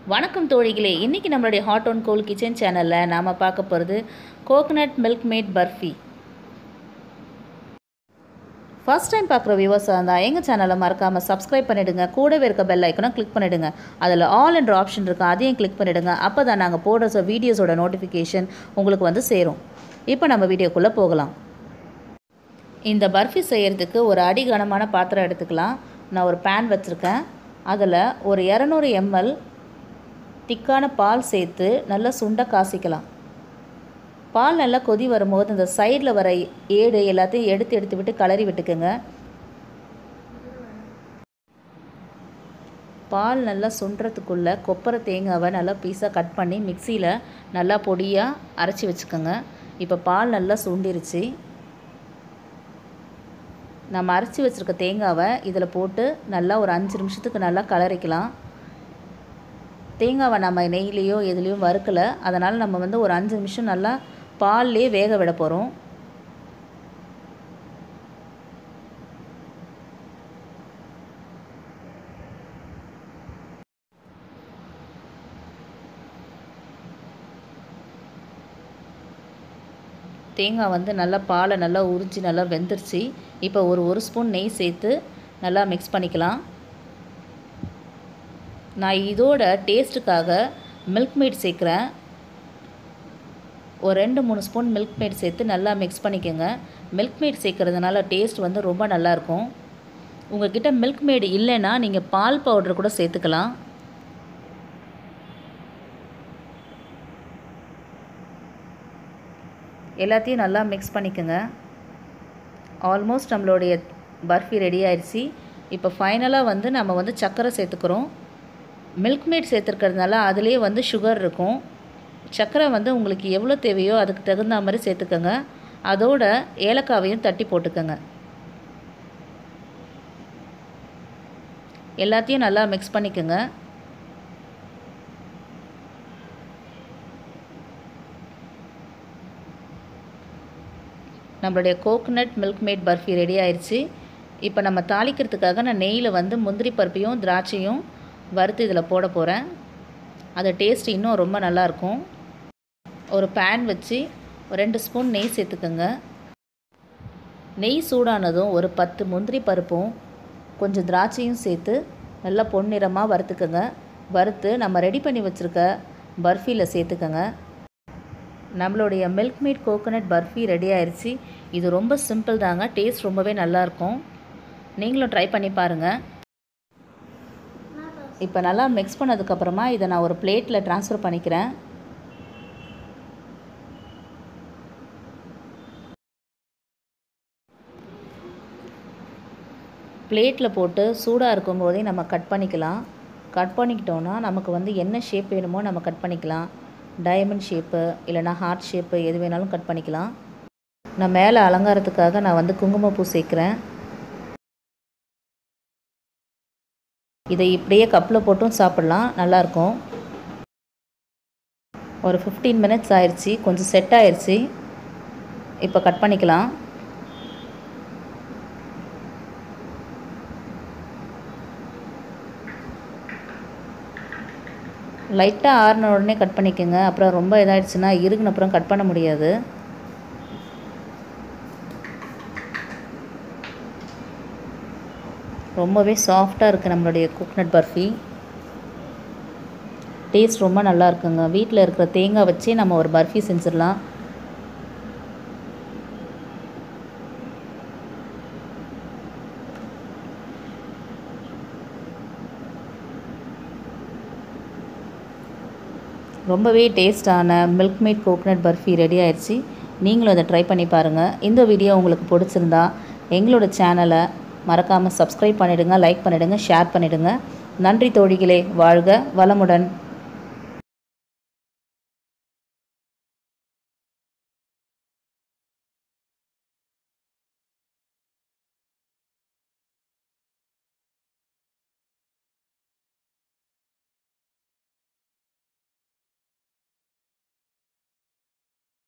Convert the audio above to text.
வணக்கம் தோழிகளே இன்றைக்கி நம்மளுடைய ஹாட் ஒன் கோல் கிச்சன் சேனலில் நாம் பார்க்க போகிறது coconut milk made barfi first time பார்க்குற வியூவர்ஸாக இருந்தால் எங்கள் சேனலை மறக்காமல் சப்ஸ்கிரைப் பண்ணிவிடுங்க கூடவே இருக்க பெல் ஐக்கனை கிளிக் பண்ணிவிடுங்க அதில் ஆல் என்ற ஆப்ஷன் இருக்குது அதையும் கிளிக் பண்ணிவிடுங்க அப்போ தான் நாங்கள் போடுற வீடியோஸோட நோட்டிஃபிகேஷன் உங்களுக்கு வந்து சேரும் இப்போ நம்ம வீடியோக்குள்ளே போகலாம் இந்த பர்ஃபி செய்கிறதுக்கு ஒரு அடி கனமான பாத்திரம் எடுத்துக்கலாம் நான் ஒரு பேன் வச்சுருக்கேன் அதில் ஒரு இரநூறு எம்எல் திக்கான பால் சேர்த்து நல்லா சுண்ட காசிக்கலாம் பால் நல்லா கொதி வரும்போது இந்த சைடில் வர ஏடு எல்லாத்தையும் எடுத்து எடுத்து விட்டு கலரி விட்டுக்குங்க பால் நல்லா சுண்டுறதுக்குள்ளே கொப்பரை தேங்காவை நல்லா பீஸாக கட் பண்ணி மிக்சியில் நல்லா பொடியாக அரைச்சி வச்சுக்கோங்க இப்போ பால் நல்லா சுண்டிருச்சு நம்ம அரைச்சி வச்சுருக்க தேங்காவை இதில் போட்டு நல்லா ஒரு அஞ்சு நிமிஷத்துக்கு நல்லா கலரிக்கலாம் தேங்காவை நம்ம நெய்லேயோ எதுலேயோ வறுக்கலை அதனால் நம்ம வந்து ஒரு அஞ்சு நிமிஷம் நல்லா பால்லே வேக விட போகிறோம் தேங்காய் வந்து நல்லா பாலை நல்லா உரிச்சு நல்லா வெந்துருச்சு இப்போ ஒரு ஒரு ஸ்பூன் நெய் சேர்த்து நல்லா மிக்ஸ் பண்ணிக்கலாம் நான் இதோட டேஸ்ட்டுக்காக மில்க் மேட் சேர்க்குறேன் ஒரு ரெண்டு மூணு ஸ்பூன் மில்க் மேட் சேர்த்து நல்லா மிக்ஸ் பண்ணிக்கோங்க மில்க் மேட் சேர்க்குறதுனால டேஸ்ட் வந்து ரொம்ப நல்லாயிருக்கும் உங்கள்கிட்ட மில்க் மேடு இல்லைன்னா நீங்கள் பால் பவுடர் கூட சேர்த்துக்கலாம் எல்லாத்தையும் நல்லா மிக்ஸ் பண்ணிக்கோங்க ஆல்மோஸ்ட் நம்மளுடைய பர்ஃபி ரெடி ஆயிடுச்சு இப்போ ஃபைனலாக வந்து நம்ம வந்து சர்க்கரை சேர்த்துக்கிறோம் மில்க் மேட் சேர்த்துருக்கிறதுனால அதுலேயே வந்து சுகர் இருக்கும் சர்க்கரை வந்து உங்களுக்கு எவ்வளோ தேவையோ அதுக்கு தகுந்த மாதிரி சேர்த்துக்கோங்க அதோட ஏலக்காவையும் தட்டி போட்டுக்கோங்க எல்லாத்தையும் நல்லா மிக்ஸ் பண்ணிக்கோங்க நம்மளுடைய coconut milk made barfi ready ஆயிடுச்சு இப்போ நம்ம தாளிக்கிறதுக்காக நான் நெய்யில் வந்து முந்திரி பருப்பையும் திராட்சையும் வறுத்து இதில் போட போகிறேன் அது டேஸ்ட் இன்னும் ரொம்ப நல்லாயிருக்கும் ஒரு பேன் வச்சு ஒரு ரெண்டு ஸ்பூன் நெய் சேர்த்துக்கோங்க நெய் சூடானதும் ஒரு பத்து முந்திரி பருப்பும் கொஞ்சம் திராட்சையும் சேர்த்து நல்லா பொன்னிறமாக வறுத்துக்கோங்க வறுத்து நம்ம ரெடி பண்ணி வச்சுருக்க பர்ஃபியில் சேர்த்துக்கோங்க நம்மளுடைய milk made coconut barfi ready ஆயிடுச்சு இது ரொம்ப சிம்பிள் தாங்க டேஸ்ட் ரொம்பவே நல்லாயிருக்கும் நீங்களும் ட்ரை பண்ணி பாருங்கள் இப்போ நல்லா மிக்ஸ் பண்ணதுக்கப்புறமா இதை நான் ஒரு பிளேட்டில் ட்ரான்ஸ்ஃபர் பண்ணிக்கிறேன் பிளேட்டில் போட்டு சூடாக இருக்கும்போதே நம்ம கட் பண்ணிக்கலாம் கட் பண்ணிக்கிட்டோன்னா நமக்கு வந்து என்ன ஷேப் வேணுமோ நம்ம கட் பண்ணிக்கலாம் டைமண்ட் ஷேப்பு இல்லைனா ஹார்ட் ஷேப்பு எது வேணாலும் கட் பண்ணிக்கலாம் நான் மேலே அலங்காரத்துக்காக நான் வந்து குங்குமப்பூ சேர்க்குறேன் இதை இப்படியே கப்பில் போட்டும் சாப்பிட்லாம் நல்லாயிருக்கும் ஒரு ஃபிஃப்டீன் மினிட்ஸ் ஆயிடுச்சு கொஞ்சம் செட் ஆயிடுச்சு இப்போ கட் பண்ணிக்கலாம் லைட்டாக ஆறின உடனே கட் பண்ணிக்கோங்க அப்புறம் ரொம்ப இதாகிடுச்சுன்னா இருகுன அப்புறம் கட் பண்ண முடியாது ரொம்பவே சாஃப்டாக இருக்குது நம்மளுடைய கோக்னட் பர்ஃபி டேஸ்ட் ரொம்ப நல்லா இருக்குங்க வீட்டில் இருக்கிற தேங்காய் வச்சே நம்ம ஒரு பர்ஃபி செஞ்சிடலாம் ரொம்பவே டேஸ்டான milk made coconut barfi ready ஆயிடுச்சு நீங்களும் அதை ட்ரை பண்ணி பாருங்கள் இந்த வீடியோ உங்களுக்கு பிடிச்சிருந்தா எங்களோட சேனலை மறக்காமல் சப்ஸ்கிரைப் பண்ணிவிடுங்க லைக் பண்ணிவிடுங்க ஷேர் பண்ணிவிடுங்க நன்றி தோழிகளே வாழ்க வளமுடன்